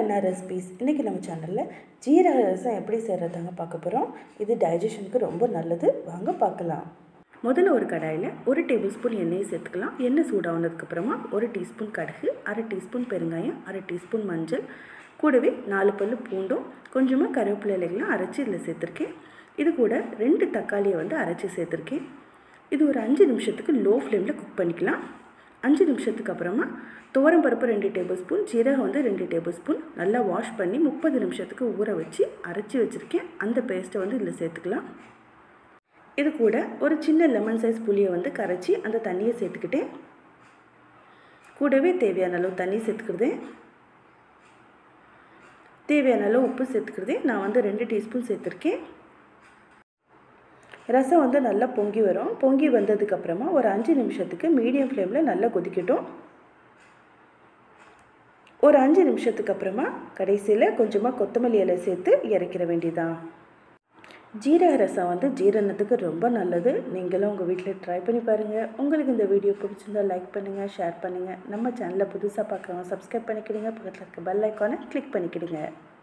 அண்ணா recipes இன்றைக்கி நம்ம சேனலில் ஜீரக ரசம் எப்படி செய்கிறதாங்க பார்க்க போகிறோம் இது டைஜஷனுக்கு ரொம்ப நல்லது வாங்க பார்க்கலாம் முதல்ல ஒரு கடாயில் ஒரு டேபிள் ஸ்பூன் எண்ணெயை சேர்த்துக்கலாம் எண்ணெய் சூடானதுக்கப்புறமா ஒரு டீஸ்பூன் கடுகு அரை டீஸ்பூன் பெருங்காயம் அரை டீஸ்பூன் மஞ்சள் கூடவே நாலு பல்லு பூண்டும் கொஞ்சமாக கருவேப்பிலை இலைகள்லாம் அரைச்சி இதில் சேர்த்துருக்கேன் இது கூட ரெண்டு தக்காளியை வந்து அரைச்சி சேர்த்துருக்கேன் இது ஒரு அஞ்சு நிமிஷத்துக்கு லோ ஃப்ளேமில் குக் பண்ணிக்கலாம் அஞ்சு நிமிஷத்துக்கு அப்புறமா துவரம் பருப்பு ரெண்டு டேபிள் ஸ்பூன் ஜீரகம் வந்து ரெண்டு டேபிள் ஸ்பூன் நல்லா வாஷ் பண்ணி முப்பது நிமிஷத்துக்கு ஊற வச்சு அரைச்சி வச்சுருக்கேன் அந்த பேஸ்ட்டை வந்து இதில் சேர்த்துக்கலாம் இது கூட ஒரு சின்ன லெமன் சைஸ் புளியை வந்து கரைச்சி அந்த தண்ணியை சேர்த்துக்கிட்டேன் கூடவே தேவையான அளவு தண்ணி சேர்த்துக்கிறதே தேவையான அளவு உப்பு சேர்த்துக்கிறதே நான் வந்து ரெண்டு டீஸ்பூன் சேர்த்துருக்கேன் ரசம் வந்து நல்லா பொங்கி வரும் பொங்கி வந்ததுக்கப்புறமா ஒரு அஞ்சு நிமிஷத்துக்கு மீடியம் ஃப்ளேமில் நல்லா கொதிக்கட்டும் ஒரு அஞ்சு நிமிஷத்துக்கு அப்புறமா கடைசியில் கொஞ்சமாக கொத்தமல்லி இலை சேர்த்து இறக்கிற வேண்டியதான் ஜீரக ரசம் வந்து ஜீரணத்துக்கு ரொம்ப நல்லது நீங்களும் உங்கள் வீட்டில் ட்ரை பண்ணி பாருங்கள் உங்களுக்கு இந்த வீடியோ பிடிச்சிருந்தா லைக் பண்ணுங்கள் ஷேர் பண்ணுங்கள் நம்ம சேனலை புதுசாக பார்க்குறவங்க சப்ஸ்கிரைப் பண்ணிக்கிடுங்க பக்கத்தில் இருக்க பெல் ஐக்கானை கிளிக் பண்ணிக்கிடுங்க